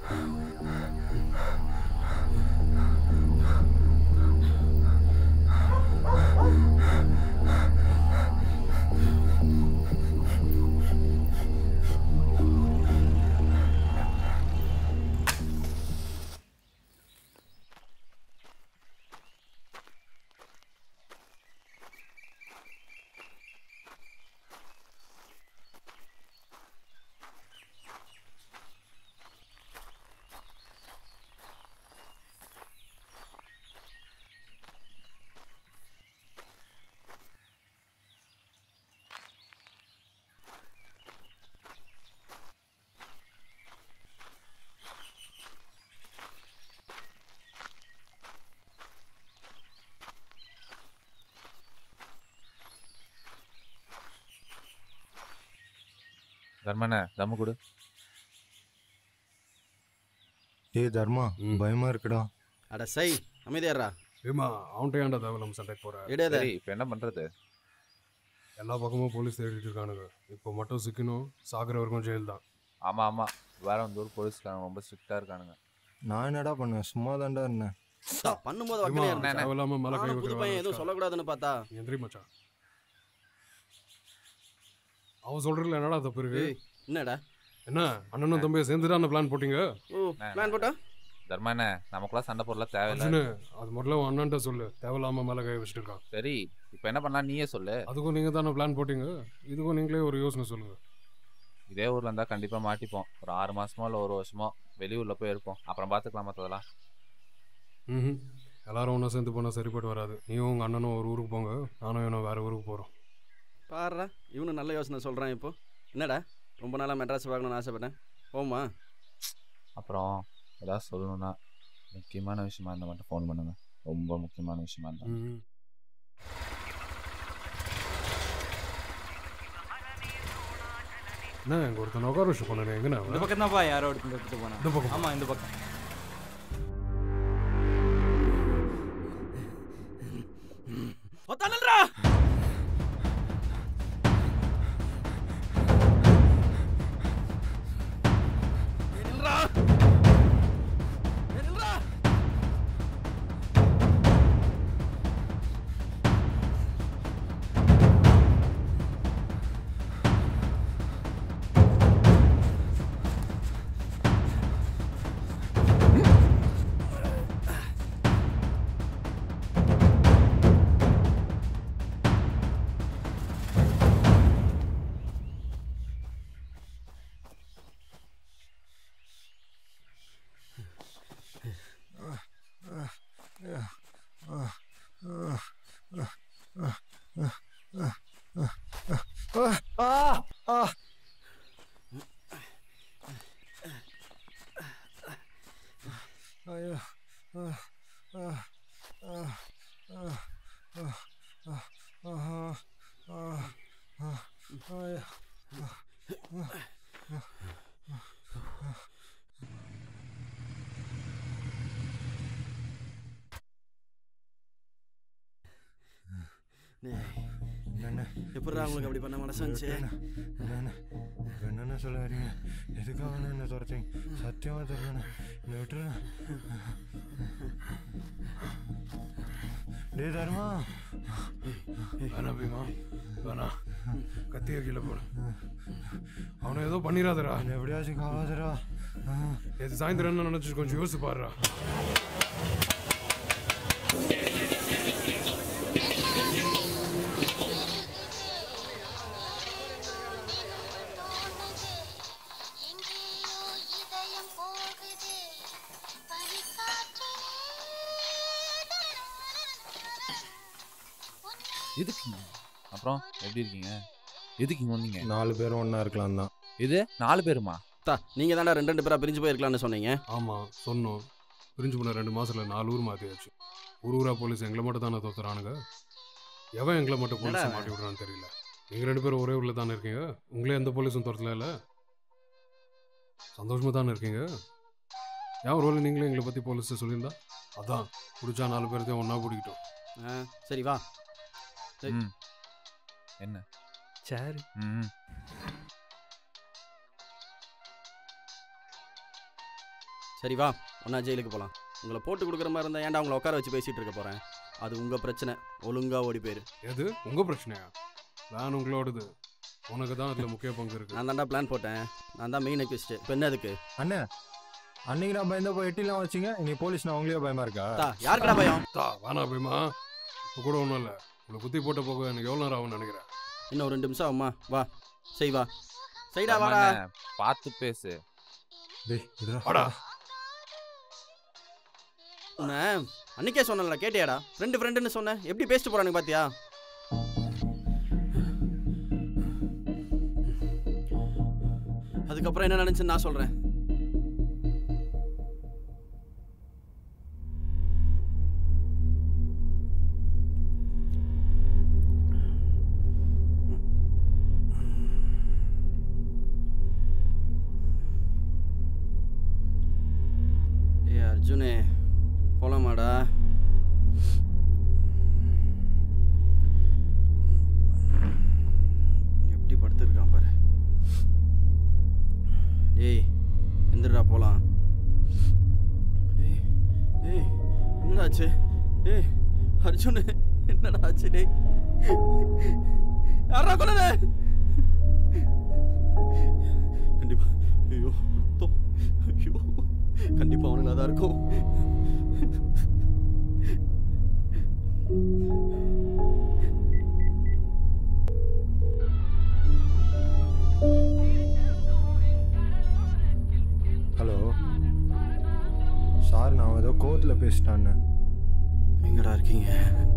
தர்மண்ணே தம்மு கொடு ஏய் தர்மா ம். பயமா இருக்குடா அட சை அமைதியாரா ஏமா அவன்கிட்ட ஏன்டா தேவையில்லாம சண்டைக்கு போற இடையத சரி இப்போ என்ன பண்றது எல்லா பக்கமும் போலீஸ் தேடிட்டு இருக்கானுங்க இப்போ மட்டும் சிக்கணும் சாகுற வரைக்கும் ஜெயில் தான் ஆமா ஆமா வேற வந்து ஒரு போலீஸ்காரங்க ரொம்ப ஸ்ட்ரிக்டா இருக்கானுங்க நான் என்னடா பண்ணேன் சும்மா தான்டா இருந்தேன் பண்ணும்போது ஏம்மா, வக்கனையா இருந்தா தேவையில்லாம மேல கை நானும் புது பையன் எதுவும் வைக்கிற சொல்லக்கூடாதுன்னு பார்த்தா எந்திரி மச்சான் அவன் சொல்றதுல என்னடா தப்பு இருக்கு ஏய், என்னடா என்ன அண்ணனும் தம்பியை சேர்ந்துட்டு அந்த பிளான் போட்டீங்க ஓ பிளான் போட்டா தர்மண்ணே நமக்குள்ள சண்டை போடல தேவையில்ல அர்ஜுனு அது முதல்ல உன் அண்ணன்ட்ட சொல்லு தேவையில்லாம மேல கை வச்சுட்டு இருக்கான் சரி இப்போ என்ன பண்ணலாம் நீயே சொல்லு அதுக்கும் நீங்க தானே பிளான் போட்டீங்க இதுக்கும் நீங்களே ஒரு யோசனை சொல்லுங்க இதே ஊர்ல இருந்தா கண்டிப்பா மாட்டிப்போம் ஒரு ஆறு மாசமோ இல்ல ஒரு வருஷமோ வெளியூர்ல போய் இருப்போம் அப்புறம் பாத்துக்கலாம் மத்ததெல்லாம் ம் எல்லாரும் ஒன்றா சேர்ந்து போனால் சரிப்பட்டு வராது நீயும் உங்கள் அண்ணனும் ஒரு ஊருக்கு போங்க நானும் இவனும் வேற ஊருக்கு போகிறோம் பாருடா இவனு நல்ல யோசனை சொல்றான் இப்போ என்னடா ரொம்ப நாளா மெட்ராஸ் பார்க்கணும்னு ஆசைப்பட்டேன் போமா அப்புறம் ஏதாவது சொல்லணும்னா முக்கியமான விஷயமா இருந்தா மட்டும் ஃபோன் பண்ணுங்க ரொம்ப முக்கியமான விஷயமா இருந்தா ம் என்ன எங்க ஒருத்தன் உட்கார விஷயம் பண்ணேன் எங்கண்ணா இந்த அவன்? பக்கம் தான்ப்பா யாரோ எடுத்து எடுத்துட்டு போனா இந்த பக்கம் ஆமா இந்த பக்கம் ஒத்தானல்ரா நில்றா நில்றா ஐயோ ஆ, ஆ, ஆ, ஆ, ஆ, ஆ, ஆஹா, ஆ, ஆ, ஐயோ. என்னண்ணே எப்படிடா உங்களுக்கு அப்படி பண்ண மனசு வந்துச்சு என்னண்ணே என்னென்ன சொல்ல வரீங்க எதுக்காக என்ன துரத்தீங்க சத்தியமா தெரியலண்ணே என்னை விட்டுருண்ணே டே தர்மா வேணாம் பீமா வேணாம் கத்திய கீழே போடு அவனை ஏதோ பண்ணிடாதடா என்னை எப்படியாச்சும் காவாதரா இது சாயந்தரம் என்ன நினச்சி கொஞ்சம் யோசிச்சு பாருடா எங்கேயோ இதயம் போகுது பனிக்காற்றிலே எதுக்குங்க அப்புறம் எப்படி இருக்கீங்க எதுக்கு இங்க வந்தீங்க நாலு பேரும் ஒன்றா இருக்கலாம் தான் இது நாலு பேருமா தா நீங்க தானடா ரெண்டு ரெண்டு பேரா பிரிஞ்சு போயிருக்கலாம்னு சொன்னீங்க ஆமாம் சொன்னோம் பிரிஞ்சு போன ரெண்டு மாசத்துல நாலு ஊர் மாற்றியாச்சு ஒரு ஊரா போலீஸ் எங்களை மட்டும் தானே தோத்துறானுங்க எவன் எங்களை மட்டும் போலீஸ் என்னடா மாட்டி விடுறான்னு தெரியல நீங்கள் ரெண்டு பேரும் ஒரே ஊரில் தானே இருக்கீங்க உங்களே எந்த போலீஸும் துரத்தல இல்லை சந்தோஷமாக தானே இருக்கீங்க ஏன் ஒரு வேளை நீங்களே எங்களை பற்றி போலீஸ் சொல்லியிருந்தா அதான் பிடிச்சா நாலு பேர்த்தையும் ஒன்றா பிடிக்கிட்டோம் ஆ, சரி வா சரி. ம் என்ன சரி ம் சரி வா ஒன்றா ஜெயிலுக்கு போகலாம் உங்களை போட்டு கொடுக்குற மாதிரி இருந்தால் ஏன்டா உங்களை உட்கார வச்சு பேசிகிட்டு இருக்க போகிறேன் அது உங்கள் பிரச்சனை ஒழுங்காக ஓடி போயிரு எது உங்கள் பிரச்சனையா பிளான் உங்களோடது உனக்கு தான் அதில் முக்கிய பங்கு இருக்கு நான் தான்டா பிளான் போட்டேன் நான் தான் மெயின் எக்விஸ்ட்டு இப்போ என்ன அதுக்கு அண்ணே அன்னைக்கு நான் பயந்தப்போ எட்டிலாம் வச்சிங்க இன்னைக்கு போலீஸ் நான் உங்களே பயமா இருக்கா தா யாருக்குடா பயம் தா வேணா போய்மா இப்போ கூட ஒன்றும் இல்லை உங்களை குத்தி போட்ட போக எனக்கு எவ்வளோ நேரம் ஆகும்னு நினைக்கிறேன் இன்னும் ஒரு ரெண்டு நிமிஷம் ஆகுமா வா செய் வா செய்டா வாடா அண்ணே, பார்த்து பேசு டேய் இதுடா வாடா உன்னை அன்னைக்கே சொன்னல கேட்டியாடா ஃப்ரெண்டு ஃப்ரெண்டுன்னு சொன்னேன் எப்படி பேசிட்டு போறானுங்க பாத்தியா அதுக்கப்புறம் என்ன நினைச்சுன்னு நான் சொல்றேன் ஏ அர்ஜுனே போலாமாடா எப்படி படுத்துருக்கான் பாரு டேய் எந்திரடா போலாம் டேய் டேய் என்னடா ஆச்சு டேய் அர்ஜுன் என்னடா ஆச்சு டேய் யாரா கொல்லல கண்டிப்பா ஐயோ ரத்தம். ஐயோ கண்டிப்பா அவனுங்களா தான் இருக்கும் ஹலோ சார் நான் ஏதோ கோவத்தில் பேசிட்டான்னு எங்கடா இருக்கீங்க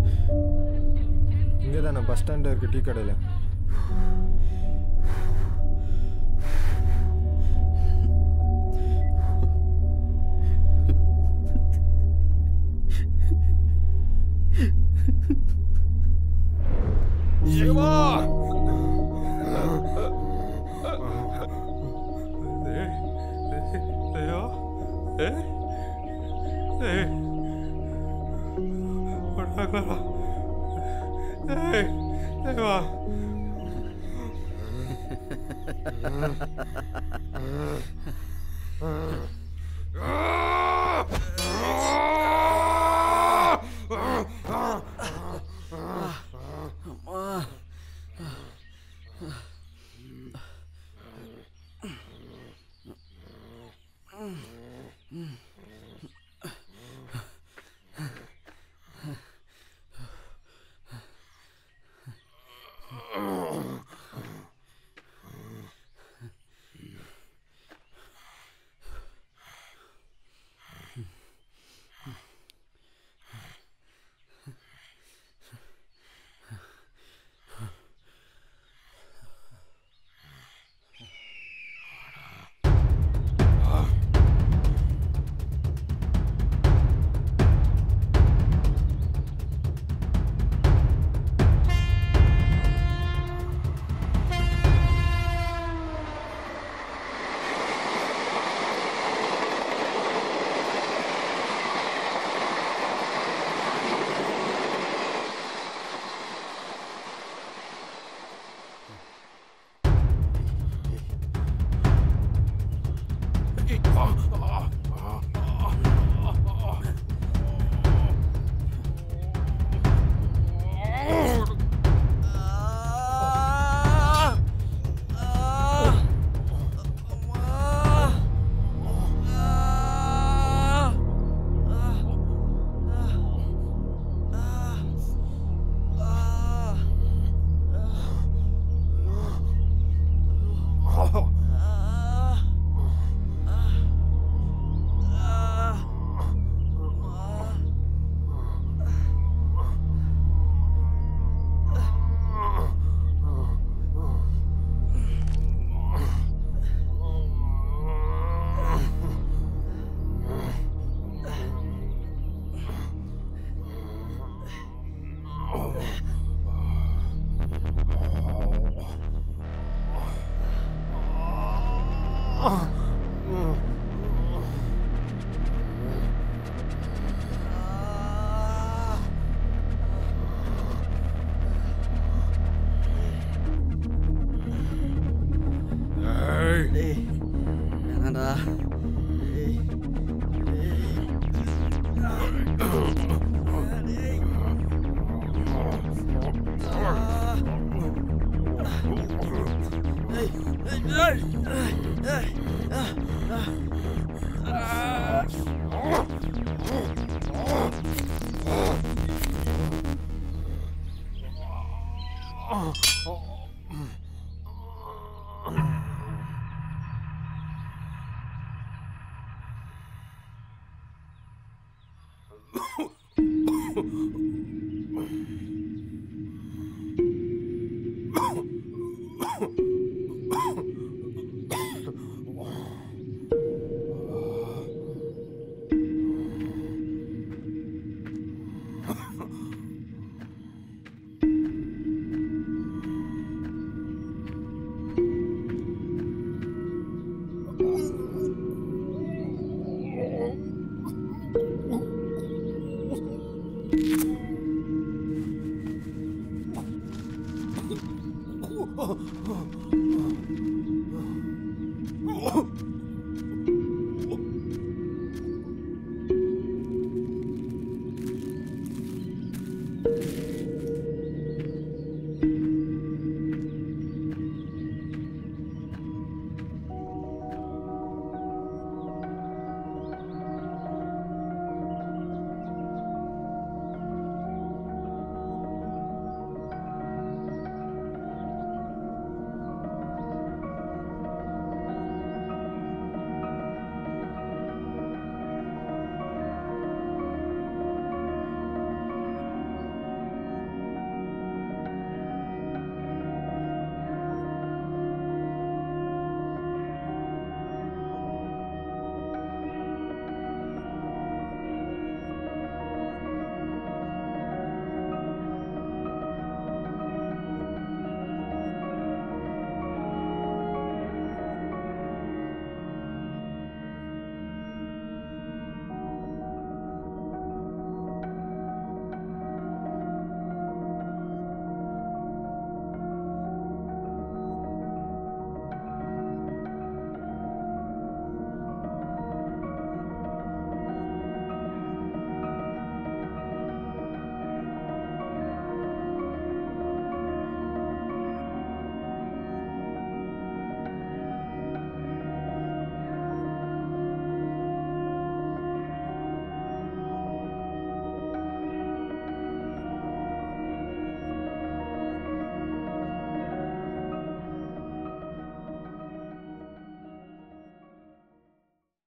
இங்கே தானே பஸ் ஸ்டாண்டில் இருக்க டீ கடையில் Oh.